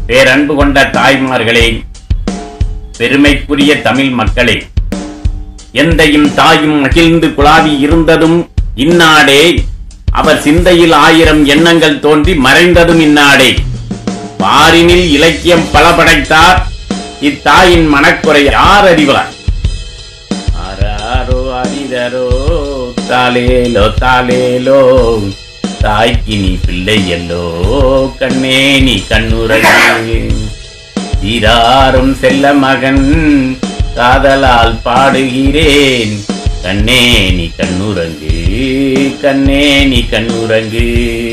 பேரன்பு கொண்ட தாய்மார்களே பெருமைக்குரிய தமிழ் மக்களே எந்தையும் தாயும் மகிழ்ந்து குழாவி இருந்ததும் இந்நாடே அவர் சிந்தையில் ஆயிரம் எண்ணங்கள் தோன்றி மறைந்ததும் இந்நாடே பாரினில் இலக்கியம் பல படைத்தார் இத்தாயின் மனக்குறை யார் அறிவார் ஆராரோ அரிதரோ தாலேலோ தாலேலோ தாய்க்கு நீ பிள்ளை எல்லோ கண்ணே நீ கண்ணுறகு சீராரும் செல்ல மகன் காதலால் பாடுகிறேன் கண்ணே நீ கண்ணுறங்கு கண்ணே நீ கண்ணுறங்கு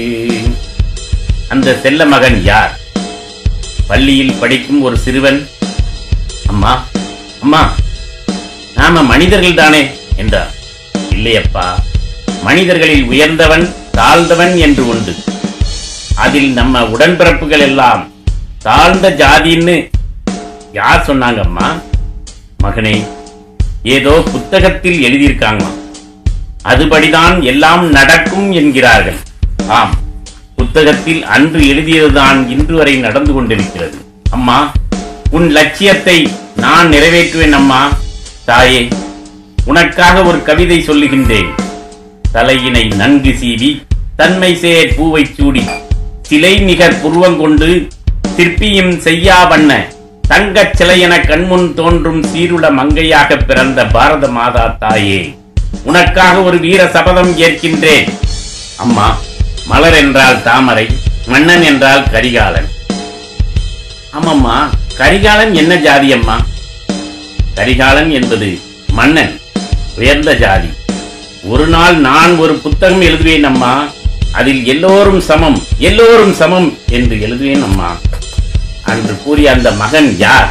அந்த செல்ல மகன் யார் பள்ளியில் படிக்கும் ஒரு சிறுவன் அம்மா அம்மா நாம மனிதர்கள் தானே என்றார் இல்லையப்பா மனிதர்களில் உயர்ந்தவன் தாழ்ந்தவன் என்று உண்டு அதில் நம்ம உடன்பிறப்புகள் எல்லாம் தாழ்ந்த ஜாதின்னு யார் சொன்னாங்கம்மா மகனே ஏதோ புத்தகத்தில் எழுதியிருக்காங்களாம் அதுபடிதான் எல்லாம் நடக்கும் என்கிறார்கள் ஆம் புத்தகத்தில் அன்று எழுதியதுதான் இன்று வரை நடந்து கொண்டிருக்கிறது அம்மா உன் லட்சியத்தை நான் நிறைவேற்றுவேன் அம்மா தாயே உனக்காக ஒரு கவிதை சொல்லுகின்றேன் தலையினை நன்கு சீவி தன்மை சேர் பூவை சூடி சிலை நிகர் புருவங்கொண்டு சிற்பியும் செய்யா வண்ண தங்கச் சிலையென கண்முன் தோன்றும் சீருள மங்கையாக பிறந்த பாரத மாதா தாயே உனக்காக ஒரு வீர சபதம் ஏற்கின்றேன் அம்மா மலர் என்றால் தாமரை மன்னன் என்றால் கரிகாலன் ஆமாம்மா கரிகாலன் என்ன ஜாதி அம்மா கரிகாலன் என்பது மன்னன் உயர்ந்த ஜாதி ஒரு நாள் நான் ஒரு புத்தகம் எழுதுவேன் அம்மா அதில் எல்லோரும் சமம் எல்லோரும் சமம் என்று எழுதுவேன் அம்மா அன்று கூறிய அந்த மகன் யார்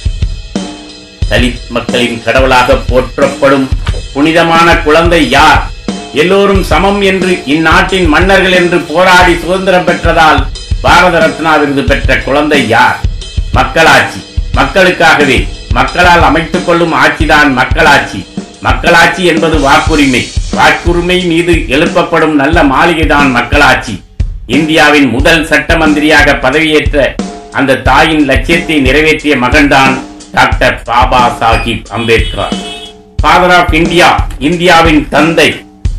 தலித் மக்களின் கடவுளாக போற்றப்படும் புனிதமான குழந்தை யார் எல்லோரும் சமம் என்று இந்நாட்டின் மன்னர்கள் என்று போராடி சுதந்திரம் பெற்றதால் பாரத ரத்னா விருது பெற்ற குழந்தை யார் மக்களாட்சி மக்களுக்காகவே மக்களால் அமைத்துக் கொள்ளும் ஆட்சிதான் மக்களாட்சி மக்களாட்சி என்பது வாக்குரிமை வாக்குரிமை மீது எழுப்பப்படும் நல்ல மாளிகைதான் மக்களாட்சி இந்தியாவின் முதல் சட்ட மந்திரியாக பதவியேற்ற அந்த தாயின் லட்சியத்தை நிறைவேற்றிய மகன்தான் doctor Baba Sahib Ambedkar father of India இந்தியாவின் தந்தை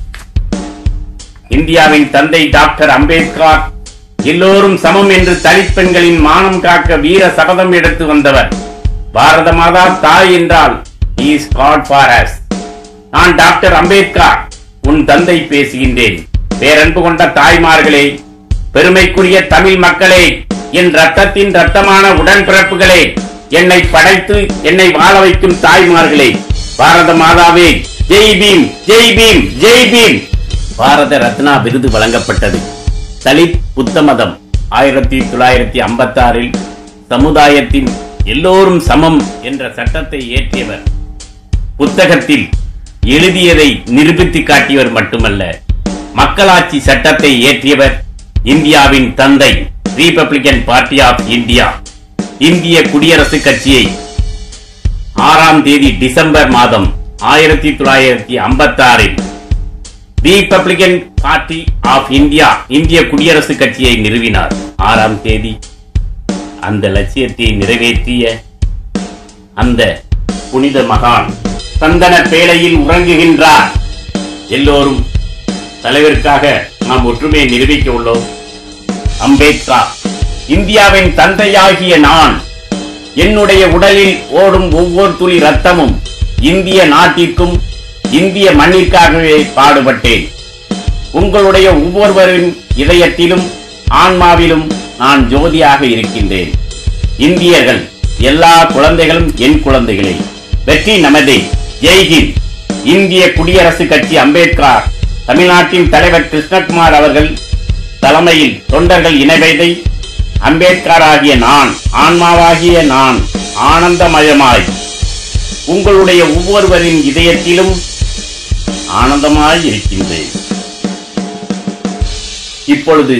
இந்தியாவின் தந்தை டாக்டர் அம்பேத்கர் எல்லோரும் சமம் என்று தலித் பெண்களின் மானம் காக்க வீர சபதம் எடுத்து வந்தவர் பாரத மாதா தாய் என்றால் இஸ் காட் ஃபார் அஸ் நான் டாக்டர் அம்பேத்கர் உன் தந்தை பேசுகின்றேன் பேரன்பு கொண்ட தாய்மார்களே பெருமைக்குரிய தமிழ் மக்களே என் ரத்தத்தின் ரத்தமான உடன்பிறப்புகளே என்னை படைத்து என்னை வாழ வைக்கும் தாய்மார்களே பாரத மாதாவே ஜெய் பீம் ஜெய் பீம் ஜெய் பீம் பாரத ரத்னா விருது வழங்கப்பட்டது தலித் புத்த மதம் ஆயிரத்தி தொள்ளாயிரத்தி ஐம்பத்தி ஆறில் சமுதாயத்தின் எல்லோரும் சமம் என்ற சட்டத்தை ஏற்றியவர் புத்தகத்தில் எழுதியதை நிரூபித்து காட்டியவர் மட்டுமல்ல மக்களாட்சி சட்டத்தை ஏற்றியவர் இந்தியாவின் தந்தை ரீபப்ளிகன் பார்ட்டி ஆஃப் இந்தியா இந்திய குடியரசு கட்சியை ஆறாம் தேதி டிசம்பர் மாதம் ஆயிரத்தி தொள்ளாயிரத்தி ஐம்பத்தி ஆறில் ரீபப்ளிகன் பார்ட்டி ஆஃப் இந்தியா இந்திய குடியரசு கட்சியை நிறுவினார் ஆறாம் தேதி அந்த லட்சியத்தை நிறைவேற்றிய அந்த புனித மகான் சந்தன பேழையில் உறங்குகின்றார் எல்லோரும் தலைவருக்காக நாம் ஒற்றுமையை நிரூபிக்க உள்ளோம் அம்பேத்கர் இந்தியாவின் தந்தையாகிய நான் என்னுடைய உடலில் ஓடும் ஒவ்வொரு துளி ரத்தமும் இந்திய நாட்டிற்கும் இந்திய மண்ணிற்காகவே பாடுபட்டேன் உங்களுடைய ஒவ்வொருவரின் இதயத்திலும் ஆன்மாவிலும் நான் ஜோதியாக இருக்கின்றேன் இந்தியர்கள் எல்லா குழந்தைகளும் என் குழந்தைகளே வெற்றி நமதே ஜெய்ஹிந்த் இந்திய குடியரசு கட்சி அம்பேத்கர் தமிழ்நாட்டின் தலைவர் கிருஷ்ணகுமார் அவர்கள் தலைமையில் தொண்டர்கள் இணைவதை அம்பேத்கர் ஆகிய நான் ஆன்மாவாகிய நான் ஆனந்தமயமாய் உங்களுடைய ஒவ்வொருவரின் இதயத்திலும் ஆனந்தமாய் இருக்கின்றேன் இப்பொழுது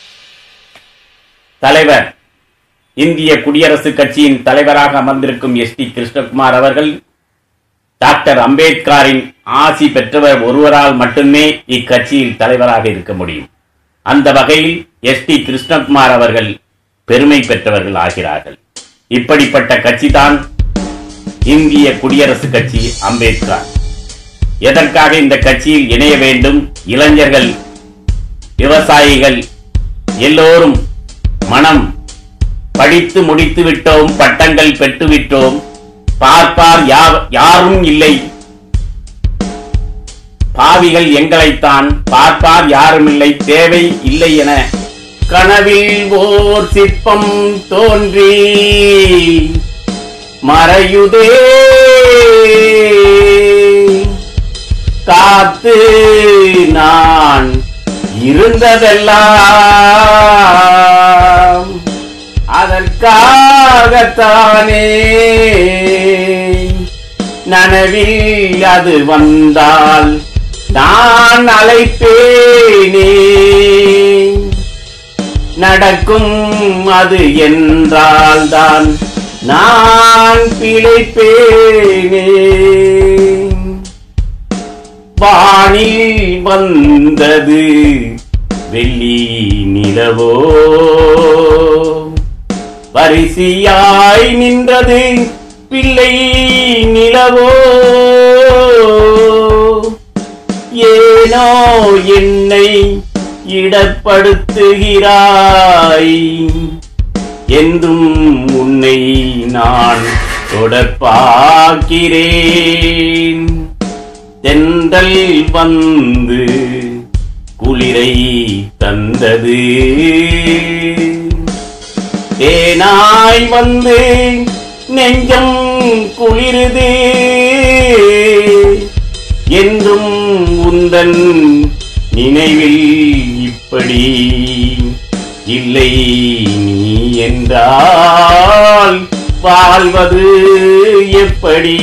தலைவர் இந்திய குடியரசு கட்சியின் தலைவராக அமர்ந்திருக்கும் எஸ் டி கிருஷ்ணகுமார் அவர்கள் டாக்டர் அம்பேத்கரின் ஆசி பெற்றவர் ஒருவரால் மட்டுமே இக்கட்சியில் தலைவராக இருக்க முடியும் அந்த வகையில் எஸ் டி கிருஷ்ணகுமார் அவர்கள் பெருமை பெற்றவர்கள் ஆகிறார்கள் இப்படிப்பட்ட கட்சிதான் இந்திய குடியரசு கட்சி அம்பேத்கர் எதற்காக இந்த கட்சியில் இணைய வேண்டும் இளைஞர்கள் விவசாயிகள் எல்லோரும் மனம் படித்து முடித்து விட்டோம் பட்டங்கள் பெற்று விட்டோம் பார்ப்பார் யா- யாரும் இல்லை பாவிகள் எங்களைத்தான் பார்ப்பார் யாரும் இல்லை தேவை இல்லை என கனவில் ஓர் சிற்பம் தோன்றி மறையுதே காத்து நான் இருந்ததெல்லாம் அதற்காகத்தானே நனவில் அது வந்தால் நான் அழைப்பேனே நடக்கும் அது என்றால் தான் நான் பிழைப்பேனே வானில் வந்தது வெள்ளி நிலவோ பரிசியாய் நின்றது பிள்ளை நிலவோ ஏனோ என்னை இடப்படுத்துகிறாய் என்றும் உன்னை நான் தொடர்பாக்கிறேன் தென்றல் வந்து குளிரை தந்தது தேனாய் வந்து நெஞ்சம் குளிருது என்றும் உந்தன் நினைவில் இப்படி இல்லை நீ என்றால் வாழ்வது எப்படி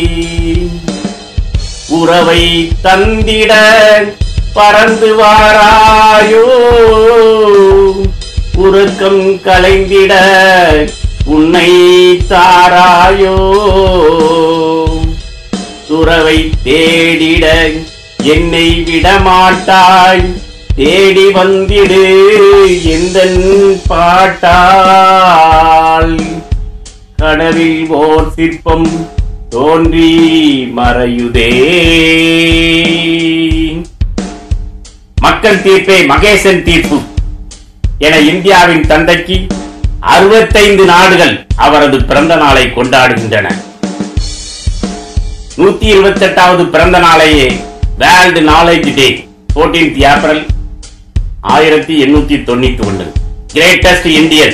உறவை தந்திட பறந்து வாராயோ உறக்கம் கலைந்திட உன்னை தாராயோ துறவை தேடிட என்னை விடமாட்டாய் தேடி வந்திடு எந்த பாட்டால் கடலில் ஓர் சிற்பம் தோன்றி மறையுதே மக்கள் தீர்ப்பே மகேசன் தீர்ப்பு என இந்தியாவின் தந்தைக்கு அறுபத்தைந்து நாடுகள் அவரது பிறந்த நாளை கொண்டாடுகின்றன நூத்தி இருபத்தி எட்டாவது பிறந்த நாளையே வேர்ல்டு நாலேஜ் டே 14th ஏப்ரல் ஆயிரத்தி எண்ணூத்தி தொண்ணூத்தி ஒன்று கிரேட்டஸ்ட் இந்தியன்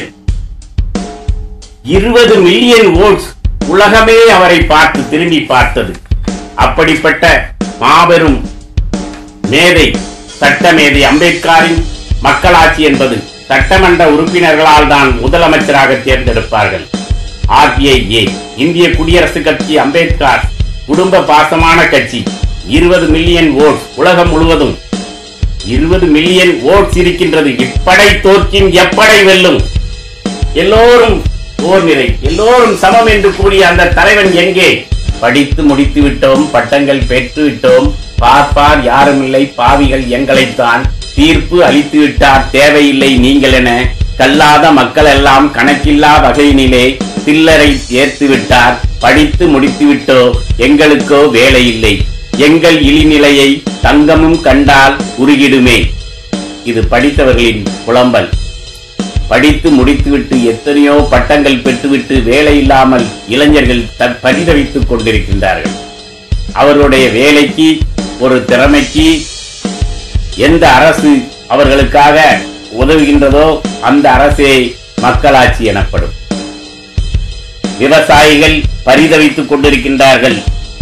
இருபது மில்லியன் ஓட்ஸ் உலகமே அவரை பார்த்து திரும்பி பார்த்தது அப்படிப்பட்ட மாபெரும் மேதை சட்ட மேதை அம்பேத்கரின் மக்களாட்சி என்பது சட்டமன்ற உறுப்பினர்களால் தான் முதலமைச்சராக தேர்ந்தெடுப்பார்கள் ஆர்டிஐஏ இந்திய குடியரசுக் கட்சி அம்பேத்கர் குடும்ப பாசமான கட்சி இருபது மில்லியன் ஓட்ஸ் உலகம் முழுவதும் இருபது மில்லியன் ஓட்ஸ் இருக்கின்றது இப்படை தோற்கின் எப்படை வெல்லும் எல்லோரும் போர் நிறை எல்லோரும் சமம் என்று கூறிய அந்த தலைவன் எங்கே படித்து முடித்து விட்டோம் பட்டங்கள் பெற்று விட்டோம் பார்ப்பார் யாரும் இல்லை பாவிகள் எங்களைத்தான் தீர்ப்பு அளித்து விட்டார் தேவையில்லை நீங்கள் என கல்லாத மக்கள் எல்லாம் கணக்கில்லா வகையினிலே சில்லறை ஏற்று விட்டார் படித்து முடித்து விட்டோ எங்களுக்கோ வேலை இல்லை எங்கள் இழிநிலையை தங்கமும் கண்டால் உருகிடுமே இது படித்தவர்களின் புலம்பல் படித்து முடித்துவிட்டு எத்தனையோ பட்டங்கள் பெற்றுவிட்டு வேலை இல்லாமல் இளைஞர்கள் தற் பரிதவித்துக் கொண்டிருக்கின்றார்கள் அவருடைய வேலைக்கு ஒரு திறமைக்கு எந்த அரசு அவர்களுக்காக உதவுகின்றதோ அந்த அரசே மக்களாட்சி எனப்படும் விவசாயிகள் பரிதவித்துக் கொண்டிருக்கின்றார்கள்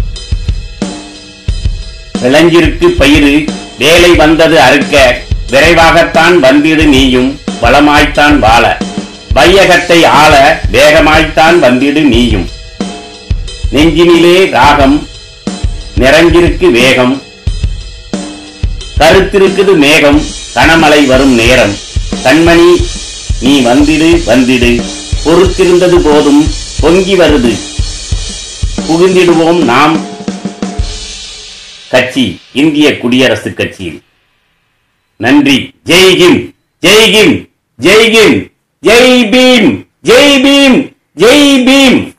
விளைஞ்சிருக்கு பயிறு வேலை வந்தது அறுக்க விரைவாகத்தான் வந்திடு நீயும் வளமாய்த்தான் வாழ வையகத்தை ஆள வேகமாய்த்தான் வந்திடு நீயும் நெஞ்சினிலே ராகம் நிறைஞ்சிருக்கு வேகம் கருத்திருக்குது மேகம் கனமழை வரும் நேரம் கண்மணி நீ வந்திடு வந்திடு பொறுத்திருந்தது போதும் பொங்கி வருது புகுந்திடுவோம் நாம் கட்சி இந்திய குடியரசுக் கட்சியில் நன்றி ஜெய்ஹிந்த் ஜெய்ஹிந்த் ஜெய்ஹிந்த் ஜெய் பீம் ஜெய் பீம் ஜெய் பீம்